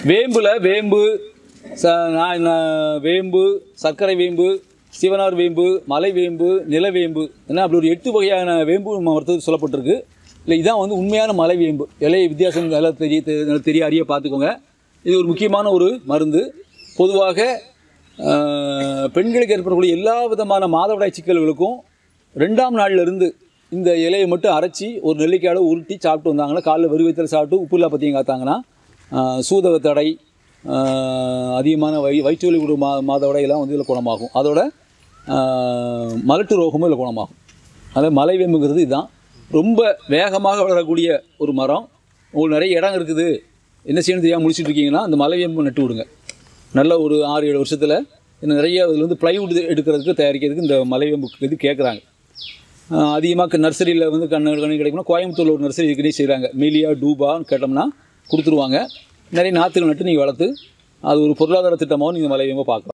வேம்புல வேம்பு ச நா- நா- வேம்பு சர்க்கரை வேம்பு சிவனார் வேம்பு மலை வேம்பு நிலவேம்பு ஏன்னா அப்படி ஒரு எட்டு வகையான வேம்பு நம்ம மருத்துவத்தில் சொல்லப்பட்டிருக்கு இல்லை இதான் வந்து உண்மையான மலை வேம்பு இலைய வித்தியாசம் நல்லா தெரிய தெ- நல்லா தெரிய அறிய பார்த்துக்கோங்க இது ஒரு முக்கியமான ஒரு மருந்து பொதுவாக ஆஹ், பெண்களுக்கு ஏற்படக்கூடிய எல்லா விதமான மாதவிடாய் சிக்கல்களுக்கும் ரெண்டாம் நாள்ல இருந்து இந்த இலையை மட்டும் அரைச்சி ஒரு நெல்லிக்காயோட உருட்டி சாப்பிட்டு வந்தாங்கன்னா காலைல வெறும் வயிற்றுல சாப்பிட்டு உப்புலா பற்றியும் காத்தாங்கன்னா ஆஹ், சூதக தடை ஆஹ், அதிகமான வை வயிற்று வலி மா மாதவிடாயெல்லாம் வந்து இதில் குணமாகும் அதோட ஆஹ், மலட்டு ரோகமும் இதில் குணமாகும் அதாவது மலை வேம்புங்கிறது இதுதான் ரொம்ப வேகமாக வளரக்கூடிய ஒரு மரம் உங்களுக்கு நிறைய இடம் இருக்குது என்ன செய்யணும் தெரியாமல் முடிச்சுட்டு இருக்கீங்கன்னா அந்த மலை வேம்பு நட்டு விடுங்க நல்ல ஒரு ஆறு ஏழு வருஷத்தில் இன்னும் நிறைய இதில் வந்து ப்ளைவுட் எடுக்கிறதுக்கு தயாரிக்கிறதுக்கு இந்த மலை வேம்பு இது கேட்குறாங்க அதிகமாக நர்சரியில் வந்து கண்ணு கண்ணு கிடைக்கும்னா கோயம்புத்தூரில் ஒரு நர்சரி இதுக்குன்னே செய்கிறாங்க மீலியா டூபான்னு கேட்டோம்னா கொடுத்துருவாங்க நிறைய நாற்றுகள் நட்டு நீங்கள் வளர்த்து அது ஒரு பொருளாதார திட்டமாகவும் நீங்கள் மலை வேம்பை பார்க்கலாம்